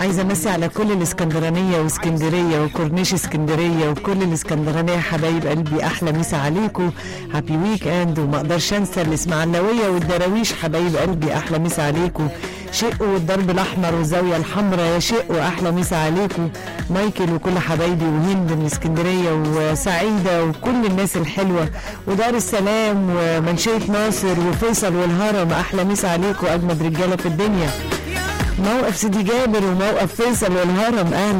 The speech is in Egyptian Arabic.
عايزه امسي على كل الاسكندرانيه واسكندريه وكورنيش اسكندريه وكل الاسكندرانيه حبايب قلبي احلى مسا عليكم هابي ويك اند وما اقدرش انسى الاسماعيلاويه والدراويش حبايب قلبي احلى مسا عليكم شق والضرب الاحمر والزاويه الحمراء يا شق واحلى مسا عليكم مايكل وكل حبايبي وهند من اسكندريه وسعيده وكل الناس الحلوه ودار السلام ومنشيه ناصر وفيصل والهرم احلى مسا عليكم اجمد رجاله في الدنيا موقف سيدي جابر وموقف فيصل والهرم اهلا